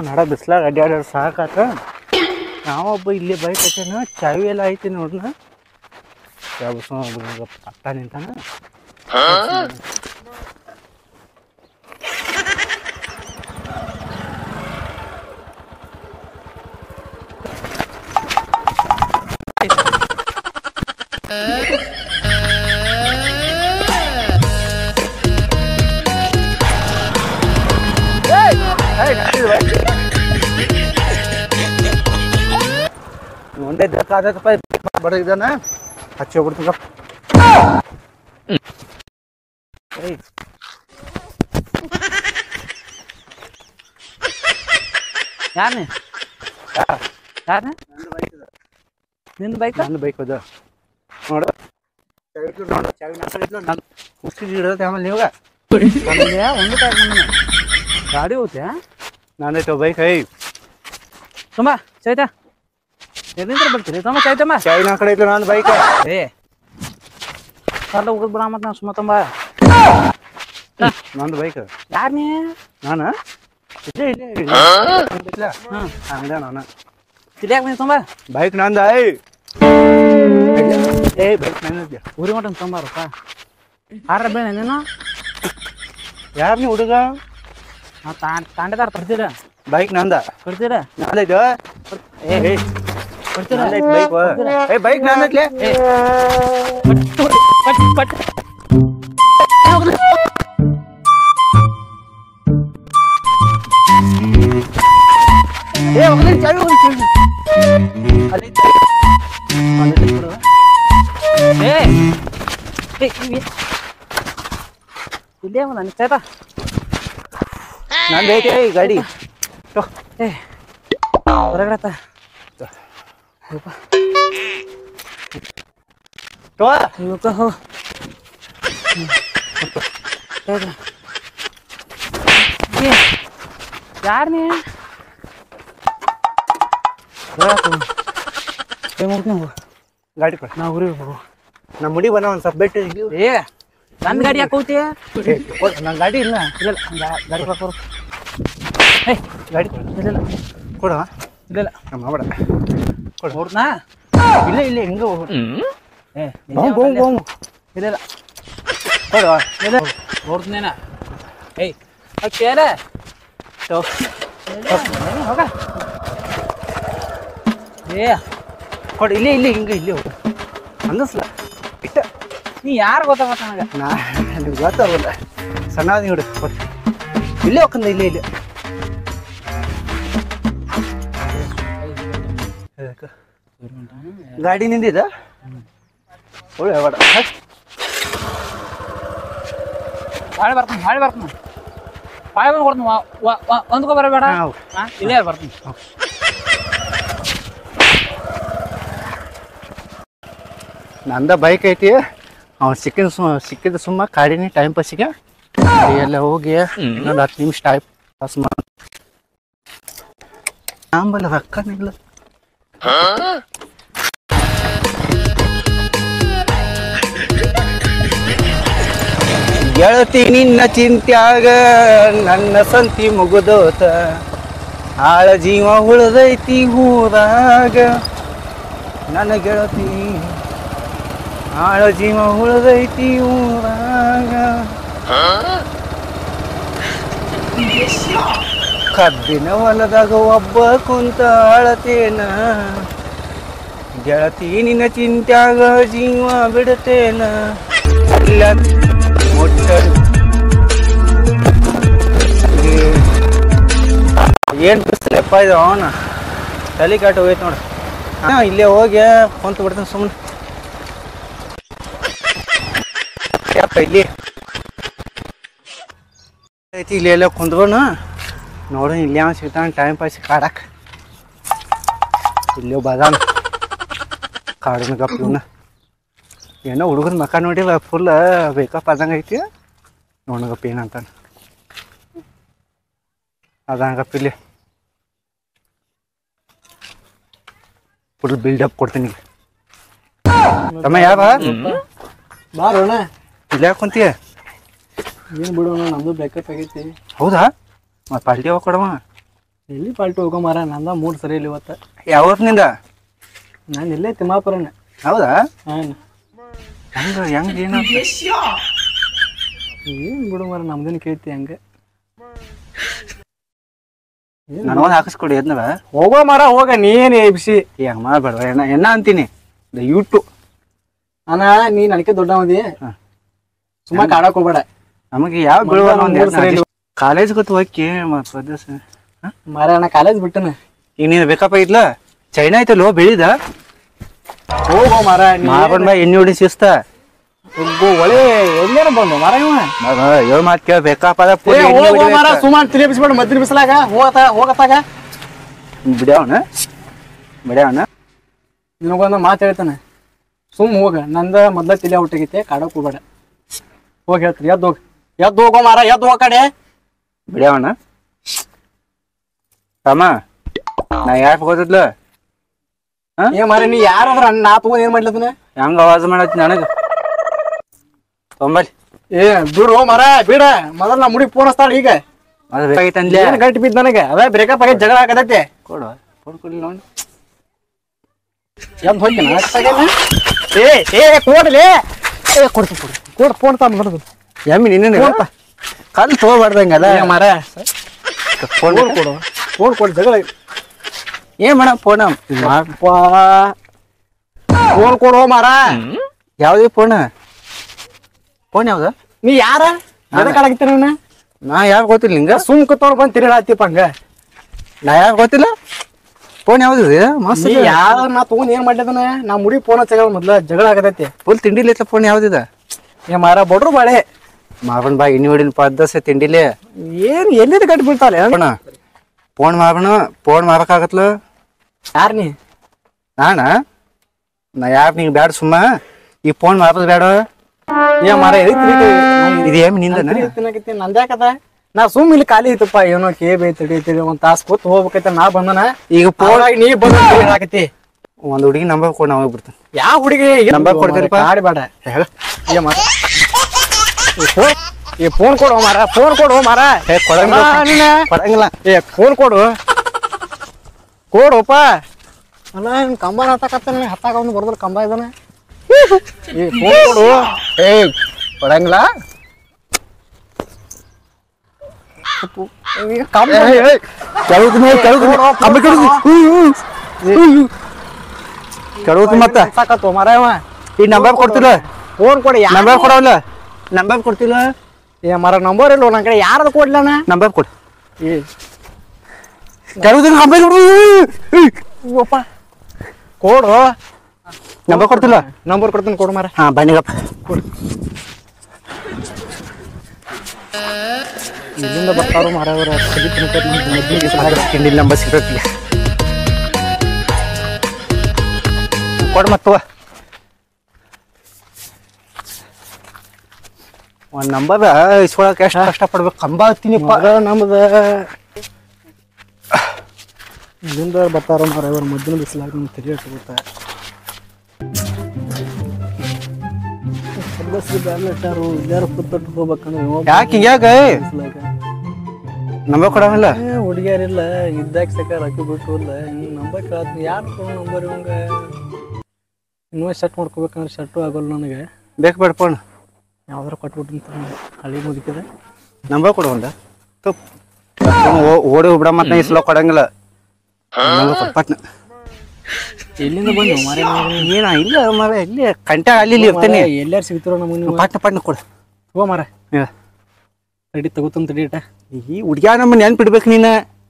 ನಡ ಬಿಸ್ಲಾಗ ಅಡ್ಡಾಡ್ಯಾಡ ಸಾಕಾತ ನಾವೊಬ್ಬ ಇಲ್ಲಿ ಬೈಕ್ ಹಚ್ಚಾನ ಚಾವಿ ಎಲ್ಲ ಐತಿ ನೋಡ್ನ ಚಾವಿ ಪಟ್ಟ ನಿಂತಾನ ಒಂದೇ ದಕ್ಕ ಆದತ್ತಪ್ಪ ಬಡ ಇದಾನ ಹಚ್ಚಿ ಹೋಗ್ಬಿಡ್ತೀಗ ಏಯ್ ಯಾರನೇ ಯಾರನೇ ನಿನ್ನ ಬೈಕ್ ನನ್ನ ಬೈಕ್ ಅದ ನೋಡು ಚಾವಿ ಇಟ್ಲು ನೋಡು ಚಾವಿ ನಾಲ್ಕು ಇಟ್ಲು ನಾನು ಮುಸ್ಕಿದ್ ಇಡತ್ತೆ ಆಮೇಲೆ ನೀವಾಗ ಒಂದು ಟೈಮ್ ನಮ್ಮನೆ ಗಾಡಿ ಹೋಗ್ತೆ ನಾನೈತೆ ಬೈಕ್ ಐ ತುಂಬ ಚೈತಾ ಎಲ್ಲಿಂದ ಬರ್ತೀರಿ ತುಂಬ ಚೈತಮ್ಮ ಚಾವಿ ನಾ ಕಡೆ ಇಟ್ಲು ನನ್ನ ಬೈಕ್ ಏ ಅಲ್ಲ ಹೋಗೋದು ಬಿಡ ಮತ್ತೆ ನಾವು ಸುಮ್ಮ ತುಂಬ ನಂದು ಬೈಕ್ ಯಾರು ನೀ ನಾನು ಇಲ್ಲೇ ಇಲ್ಲೇ ಇಲ್ಲ ಹಾಂ ಹಂಗ ನಾನು ತಿರ್ಯಾಕ ನೀ ತುಂಬ ಬೈಕ್ ನಂದ ಐ ಏ ಬೈಕ್ ನಂದ ಊರಿ ಮಟನ್ ತೊಂಬಾರಪ್ಪ ಆರ ಬೇಡ ನೀನು ಯಾರು ನೀ ಹುಡುಗ ನಾವು ತಾಂಡೆದಾರ ತರ್ತೀರ ಬೈಕ್ ನಂದ ಕೊಡ್ತೀರ ನಂದೈತೆ ಏ ಏ ಕೊಡ್ತೀರ ನಂದೈತೆ ಬೈಕ್ ಏ ಬೈಕ್ ನಂದೈತ್ಲೆ ಏ ಪಟ್ ಪಟ್ ಪಟ್ ಏ ಹೋಗ್ಲಿ ಚಾವಿ ಹೋಗ್ಲಿ ಚಾವಿ ಅಲ್ಲಿ ಅಲ್ಲಿ ಕೊಡು. ಏ ಏ ಇವೆ ಇಲ್ಲೇ ಒಂದು ನನಗೆ ಚೈತಾ ನಂದೈತೆ ಈ ಗಾಡಿ ತೊ. ಏ ಹೊರಗಡೆ ತೊ. ಇವಕ್ಕ ಹೋ ಯಾರು ನೀ ಕೈ ಮುಗ್ದು ಹೋಗು ಗಾಡಿ ಕೊಡು ನಾ ಊರಿಗೆ ಹೋಗು ನಮ್ಮ ಮುಡಿ ಬನ್ನ ಒಂದು ಸ್ವಲ್ಪ ಬೆಟ್ಟು ಇಲ್ಲಿ ಏ ನನ್ನ ಗಾಡಿ ಯಾಕೆ ಹೋಗ್ತಿ ಏ, ಕೊಡು, ನಂಗ್ ಗಾಡಿ ಇಲ್ಲ ಇಲ್ಲ ಗಾ- ಗಾಡಿ ಕೊಡು ಏಯ್ ಗಾಡಿ ಕೊಡು ಇಲ್ಲ ಇಲ್ಲ ಕೊಡು ಇಲ್ಲ ಇಲ್ಲ ನಮ್ಮ ಮಾವಡ ಕೊಡು ನೋಡ್ನಾ ಇಲ್ಲ ಇಲ್ಲ ಹಿಂಗೆ ಹೋಗು ಏ ಬೋಮ್ ಬೋಮ್ ಬೋಮ್ ಇಲ್ಲ ಇಲ್ಲ ಕೊಡು ಇಲ್ಲ ನೋಡ್ತೀನೇನ ಏಯ್ ಕೇಳ ತೊ. ಹೋಗ ಏ ಕೊಡು ಇಲ್ಲೇ ಇಲ್ಲೇ ಹಿಂಗೆ ಇಲ್ಲೇ ಹೋಗು ಅನ್ನಿಸ್ಲ ಇಟ್ಟ ನೀ ಯಾರು ಗೊತ್ತಾಗತ್ತ ನನಗೆ ನಾ ನಿಮ್ಗೆ ಗೊತ್ತಾಗಲ್ಲ ಸಣ್ಣ ನೋಡಿ ಕೊಡು ಇಲ್ಲೇ ಹೋಗ್ಕಂದ ಇಲ್ಲೇ ಇಲ್ಲೇ ಅದಕ್ಕೆ. ಗಾಡಿ ನಿಂದಿದ ಒಳ್ಳೆ ಬೇಡ ಹಾಳೆ ಬರ್ತೀನಿ ಹಾಳೆ ಬರ್ತೀನಿ ಹಾಳೆ ಬಂದು ಕೊಡ್ತೀನಿ ಒಂದ್ಕೋ ಬರಬೇಡ ಹಾಂ ಹಾಂ ಇಲ್ಲೇ ಬರ್ತೀನಿ ನಂದ ಬೈಕ್ ಐತಿ ಅವ್ನು ಸಿಕ್ಕಿದ ಸು ಸಿಕ್ಕಿದ ಸುಮ್ಮ ಕಾಡಿನಿ ಟೈಮ್ ಪಾಸಿಗೆ ಎಲ್ಲ ಹೋಗಿ ಇನ್ನೊಂದು ಹತ್ತು ನಿಮಿಷ ಟೈಮ್ ಪಾಸ್ ಮಾಡಿ ಆಂಬಲ್ಲ ರೊಕ್ಕನಿಲ್ಲ ಗೆಳತಿ ನಿನ್ನ ಚಿಂತ್ಯಾಗ ನನ್ನ ಸಂತಿ ಮುಗುದೋತ ಆಳ ಜೀವ ಉಳ್ದೈತಿ ಊರಾಗ ನನ್ನ ಗೆಳತಿ ಆಳ ಜೀವ ಉಳ್ದೈತಿ ಊರಾಗ ಕಬ್ಬಿನ ಹೊಲದಾಗ ಒಬ್ಬ ಕುಂತ ಅಳತೇನ ಗೆಳತಿ ನಿನ್ನ ಚಿಂತ್ಯಾಗ ಜೀವ ಬಿಡ್ತೇನ ಇಲ್ಲ ಮುಟ್ಟರು ಏನ್ ಬಿಸ್ತಲಪ್ಪ ಇದು ಅವನ ತಲೆ ಕಾಟ ಹೋಯ್ತು ನೋಡು ಹಾ ಇಲ್ಲೇ ಹೋಗಿ ಕುಂತ ಬಿಡ್ತಾನೆ ಸುಮ್ಮನೆ ಯಪ್ಪ ಇಲ್ಲಿ ಐತಿ ಇಲ್ಲಿ ಎಲ್ಲ ಕುಂದ್ರೋಣ ನೋಡು ಇಲ್ಲಿ ಯಾವ ಸಿಗ್ತಾನ ಟೈಮ್ ಪಾಸ್ ಕಾಡಕ್ ಇಲ್ಲೇ ಬದಾನ ಕಾಡಿನ ಗಪ್ ಇವನ ಏನೋ ಹುಡುಗನ ಮಕ ನೋಡಿಲ್ಲ ಫುಲ್ ಬೇಕಪ್ ಆದಂಗೆ ಐತಿ ನೋಡಗಪ್ಪ ಏನಂತಾನ ಅದಂಗಪ್ಪ ಇಲ್ಲಿ ಫುಲ್ ಬಿಲ್ಡಪ್ ಕೊಡ್ತೀನಿ ಈಗ. ತಮ್ಮ ಯಾವ ಬಾರೋಣ ಇಲ್ಲಿ ಯಾಕೆ ಕುಂತೀಯ ಏನು ಬಿಡೋಣ ನಮ್ದು ಬ್ರೇಕಪ್ ಆಗೈತಿ ಹೌದಾ ಮತ್ತೆ ಪಾರ್ಟಿ ಯಾವಾಗ ಕೊಡವ ಎಲ್ಲಿ ಪಾಲ್ಟಿ ಹೋಗೋ ಮಾರ ನಂದ ಮೂಡ್ ಸರಿ ಇಲ್ಲ ಇವತ್ತ ಯಾವತ್ತಿನಿಂದ ನಾನು ಇಲ್ಲೇ ತಿಮ್ಮಾಪುರನ ಹೌದಾ ಹಾಂ ಹೆಂಗ ಹೆಂಗ ಏನ ಏನು ಬಿಡು ಮಾರ ನಮ್ದೇನು ಕೇಳ್ತಿ ಹಂಗೆ ನನಗೊಂದು ಹಾಕಿಸ್ಕೊಡಿ ಎದ್ನವ ಹೋಗೋ ಮಾರ ಹೋಗ ನೀನು ಎಬ್ಸಿ ಏ ಹಂಗ ಮಾಡ್ಬೇಡ ಎಣ್ಣ ಎಣ್ಣ ಅಂತೀನಿ ದಯವಿಟ್ಟು ಅಣ್ಣ ನೀ ನನಗೆ ದೊಡ್ಡವದಿ ಹಾ. ಸುಮ್ಮ ಕಾಡಕ್ ಹೋಗ್ಬೇಡ ನಮಗೆ ಯಾವ ಬೀಳುವ ಮೊದ್ಲು ಮೂರ್ ಸರಿ ಇಲ್ಲ. ಕಾಲೇಜ್ ಗೊತ್ತು ಹೋಗಿ ಮತ್ತು ಸ್ವದೇಶ ಮಾರ ಅಣ್ಣ ಕಾಲೇಜ್ ಬಿಟ್ಟನ ಈಗ ನೀನು ಬೇಕಪ್ಪ ಇದ್ಲ ಚೈನಾ ಐತಲ್ಲೋ ಬೆಳಿದ ಹೋಗೋ ಮಾರ ನೀ ಮಾಡ್ಕೊಂಡ್ ಬಾ ಎಣ್ಣೆ ಹೊಡಿ ಶಿಸ್ತ ಹೋಗೋ ಒಳ್ಳೆ ಎಲ್ಲೇನ ಬಂದು ಮಾರ ಇವ ಏಳು ಮಾತು ಕೇಳ ಬೇಕಪ್ಪ ಅದ ಏ ಹೋಗೋ ಮಾರ ಸುಮಾರು ತಿಳಿ ಬಿಸ್ಬೇಡ ಮದ್ರಿ ಬಿಸ್ಲಾಗ ಹೋಗತ್ತ ಹೋಗತ್ತಾಗ ಬಿಡ್ಯಾವನ ಬಿಡ್ಯಾವನ ನಿನಗೊಂದು ಮಾತು ಹೇಳ್ತಾನೆ ಸುಮ್ ಹೋಗ ನಂದ ಮೊದ್ಲ ತಿಳಿ ಔಟಾಗೈತೆ ಕಾಡಕ್ ಹೋಗ್ಬೇಡ ಹೋಗಿ ಹೇಳ್ತೀರಿ ಎದ್ದು ಹೋಗ್ ಎದ್ದು ಹೋಗೋ ಮಾರ ಎದ್ದು ಹೋಗ ಕಡೆ ಬಿಡ್ಯಾವನ ತಮ್ಮ ನಾ ಯಾಕೆ ಗೊತ್ತಿದ್ಲ ಏ ಮಾರ ನೀ ಯಾರಾದ್ರ ನಾ ತಗೊಂಡ್ ಏನ್ ಮಾಡ್ಲತ್ತನ ಹೆಂಗ ಆವಾಜ್ ಮಾಡತ್ತಿ ನನಗ ತೊಂಬಲ್ ಏ ಬಿಡು ಮಾರ ಬಿಡ ಮೊದಲ ನಾ ಮುಡಿ ಫೋನ್ ಹಚ್ತಾಳ ಈಗ ಅದು ಬೇಕಾಗಿತ್ತು ಅಂದ್ಲೆ ಏನ್ ಗಟ್ಟಿ ಬಿದ್ದ ನನಗೆ ಅದೇ ಬ್ರೇಕಪ್ ಆಗಿ ಜಗಳ ಆಗದೈತೆ ಕೊಡು ಕೊಡು ಕೊಡಿ ನೋಡಿ ಎದ್ದು ಹೋಗ್ತೀನಿ ಏ ಏ ಕೊಡ್ಲಿ ಏ ಕೊಡ್ತೀನಿ ಕೊಡು ಕೊಡ್ ಫೋನ್ ತಂದು ಬರೋದು ಎಮ್ಮಿ ನಿನ್ನೆ ಕಲ್ ತಗೋಬಾರ್ದಂಗಲ್ಲ ಏ ಮಾರ ಫೋನ್ ಫೋನ್ ಕೊಡು ಫೋನ್ ಕೊಡು ಜಗಳ ಏನ್ ಮಾಡ ಫೋನ್ ಫೋನ್ ಕೊಡು ಮಾರ ಯಾವ್ದು ಫೋನ್ ಫೋನ್ ಯಾವ್ದು ನೀ ಯಾರ ಎದಕ್ಕೆ ಆಡಾಕತ್ತೀರ ನೀನು ನಾ ಯಾರು ಗೊತ್ತಿಲ್ಲ ನಿಂಗ ಸುಮ್ ಕೂತ್ಕೊಂಡು ಬಂದು ತಿರುಗಾಡ್ತೀಪ ಹಂಗ ನಾ ಯಾರು ಗೊತ್ತಿಲ್ಲ ಫೋನ್ ಯಾವ್ದು ಇದು ಮಸ್ತ್ ನೀ ಯಾರ ನಾ ತಗೊಂಡ್ ಏನ್ ಮಾಡ್ಲಿದನ ನಾ ಮುಡಿ ಫೋನ್ ಹಚ್ಚಗಳ ಮೊದ್ಲ ಜಗಳ ಆಗದೈತಿ ಫುಲ್ ತಿಂಡಿಲಿತ್ತ ಫೋನ್ ಯಾವ್ದಿದ ಏ ಮಾರ ಬಡ್ರು ಬಾಳೆ ಮಾವನ್ ಬಾ ಇನ್ನಿ ಹೊಡಿನ ಪದ್ದಸೆ ತಿಂಡಿಲಿ ಏನ್ ಎಲ್ಲಿದ ಗಟ್ಟಿ ಬೀಳ್ತಾಳೆ ಫೋನ್ ಫೋನ್ ಮಾವನ ಫೋನ್ ಮಾರಕ್ಕಾಗತ್ಲ ಯಾರ್ ನೀ ನಾನ ನಾ ಯಾಕೆ ನಿಂಗೆ ಬ್ಯಾಡ ಸುಮ್ಮ ಈ ಫೋನ್ ಮಾರೋದು ಬೇಡ ಏ ಮಾರ ಎದಕ್ಕೆ ಇದು ಏಮ್ ನಿಂದನ ತಿನ್ನಕತ್ತೀನಿ ನಂದ್ಯಾಕದ ನಾ ಸುಮ್ ಇಲ್ಲಿ ಖಾಲಿ ಐತಪ್ಪ ಏನೋ ಕೇಬ್ ಐತಿ ತಡಿ ತಡಿ ಒಂದ್ ತಾಸ್ ಕೂತ್ ಹೋಗ್ಬೇಕೈತೆ ನಾ ಬಂದನ ಈಗ ಫೋನ್ ಫೋನ್ ನೀ ಬಂದ ಹೇಳಾಕತ್ತಿ ಒಂದು ಹುಡುಗಿ ನಂಬರ್ ಕೊಡ್ ನಾವು ಬಿಡ್ತಾನೆ ಯಾವ ಹುಡುಗಿ ನಂಬರ್ ಕೊಡ್ತೀರಪ್ಪ? ಆಡ್ಬೇಡ ಏ ಮಾರ ಈ ಫೋನ್ ಈ ಫೋನ್ ಕೊಡು ಮಾರ ಫೋನ್ ಕೊಡು ಮಾರ ಏ, ಕೊಡಂಗಿಲ್ಲ. ಅಮ್ಮ, ನೀನ ಕೊಡಂಗಿಲ್ಲ ಏ ಫೋನ್ ಕೊಡು ಕೊಡಪ್ಪ ಅಲ್ಲ ಇವ್ನ್ ಕಂಬ ಹತ್ತಾಕತ್ತಾನ ಹತ್ತಾಕ ಒಂದು ಬರ್ದ್ರ ಕಂಬ ಇದಾನ ಏ ಫೋನ್ ಕೊಡು ಏ ಕೊಡಂಗಿಲ್ಲ ಈಗ ಕಂಬ ಕೆಳಗೆ ನೋಡಿ ಕೆಳಗೆ ಕಂಬ ಕೆಳಗೆ ಕೆಳಗೆ ಮತ್ತ ಸಾಕತ್ತು ಮರ ಇವ ಈ ನಂಬರ್ ಕೊಡ್ತಿಲ್ಲ ಫೋನ್ ಕೊಡಿ ನಂಬರ್ ಕೊಡವಲ್ಲ ನಂಬರ್ ಕೊಡ್ತಿಲ್ಲ ಏ ಮರ ನಂಬರ್ ಇಲ್ಲ ನನ್ನ ಕಡೆ ಯಾರ್ದು ಕೊಡ್ಲನ ನಂಬರ್ ಕೊಡು ಏ ಕೆಳಗೆ ಕಂಬ ಅಪ್ಪ ಕೊಡು ನಂಬರ್ ಕೊಡ್ತಿಲ್ಲ ನಂಬರ್ ಕೊಡ್ತೀನಿ ಕೊಡು ಮರ ಹಾ ಬನ್ನಿಗಪ್ಪ ಇಲ್ಲಿಂದ ಬರ್ತಾರು ಮರವರ ಹಿಂದಿನ ನಂಬರ್ ಸಿಗ್ತೈತಿ ಕೊಡು ಮತ್ತವ ಒಂದು ನಂಬರ್ ಇಸ್ಕೊಳಕ್ಕೆ ಎಷ್ಟು ಕಷ್ಟಪಡ್ಬೇಕು ಕಂಬ ಹತ್ತೀನಿಪ್ಪ ಮರ ನಮ್ದ ಇಲ್ಲಿಂದ ಬರ್ತಾರ ಮರವರ ಮಧ್ಯಾಹ್ನ ಬಿಸಿಲಾಗ ನಮ್ಗೆ ತೆರೆ ಇಟ್ಕೊತ ಸದಸ್ಯರು ಬ್ಯಾಲ್ ಇಟ್ಟಾರು ಇಲ್ಲಾರು ಕೂತ್ಬಿಟ್ಟು ಹೋಗ್ಬೇಕಂದ್ರೆ ಇವ ಯಾಕೆ ಯಾಕ ಬಿಸ್ಲಾಗ. ನಂಬರ್ ಕೊಡಂಗಿಲ್ಲ ಏ, ಹುಡುಗಿಯರಿಲ್ಲ ಇದ್ದಾಗ ಸಕ ರೊಕ್ಕ ಬಿಟ್ಟು ಇಲ್ಲ ಹಿಂಗೆ ನಂಬರ್ ಕೇಳತ್ನಿ ಯಾರು ಫೋನ್ ನಂಬರ್ ಇವಂಗ ಇನ್ನೂ ಶರ್ಟ್ ಮಾಡ್ಕೋಬೇಕಂದ್ರೆ ಶರ್ಟು ಆಗೋಲ್ಲ ನನಗೆ ಬೇಕು ಬೇಡ ಫೋನ್ ಯಾವ್ದಾರು ಕೊಟ್ಬಿಟ್ಟು ಹಳಿ ಮುಗಿತಿದೆ ನಂಬರ್ ಕೊಡು ಒಂದ ತಪ್ಪು ಓಡಿ ಹೋಗ್ಬಿಡ ಮತ್ತೆ ಈ ಸಲ ಕೊಡಂಗಿಲ್ಲ ನಂಬರ್ ಕೊಡು ಪಟ್ನ ಎಲ್ಲಿಂದ ಬಂದು ಮಾರೇ ಏನ ಇಲ್ಲ ಮರ ಇಲ್ಲಿ ಕಂಟ ಅಲ್ಲಿ ಇಲ್ಲಿ ಇರ್ತೇನೆ ಎಲ್ಲಾರು ಸಿಗ್ತಿರೋ ನಮಗೆ ನೀವು ಪಟ್ನ ಪಟ್ನ ಕೊಡು ತಗೋ ಮಾರ ಹ್ಮ್. ರೆಡಿ ತಗೋತಂತ ತಡಿ ಇಟ ಈ ಹುಡ್ಗ್ಯಾರ ನಮ್ಮ ನೆನ್ಪಿಡ್ಬೇಕು ನೀನ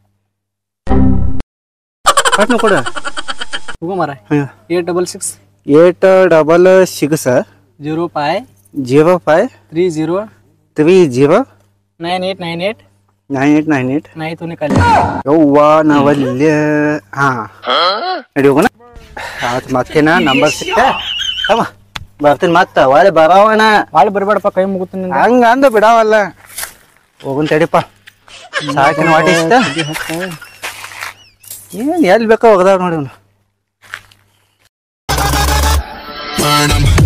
ಪಟ್ನ ಕೊಡು ತಗೋ ಮಾರ eight double six eight double six zero ಫೈ zero five three zero three zero nine eight nine eight nine eight nine eight ನೈ ತುನಿ ಖಾಲಿ ಯವ್ವ ನಾವಲ್ಲಿ ಹಾ ನಡಿ ಹೋಗೋಣ ಆವತ್ತು ಮತ್ತೇನ ನಂಬರ್ ಸಿಕ್ಕ ಅಮ್ಮ ಬರ್ತೀನಿ ಮತ್ತ ಒಳ್ಳೆ ಬರಾವಣ ಭಾಳ ಬರಬೇಡಪ್ಪ ಕೈ ಮುಗುತ್ತೀನಿ ನಿಂಗೆ ಹಂಗ ಅಂದ ಬಿಡಾವಲ್ಲ ಹೋಗುನ್ ತಡಿಪ್ಪ ಸಾಕಿನ ವಾಟಿ ಇಷ್ಟ ಏನ್ ಎಲ್ಲಿ ಬೇಕೋ ಹೋಗದಾವ ನೋಡಿ ಅವ್ನು burn 'em.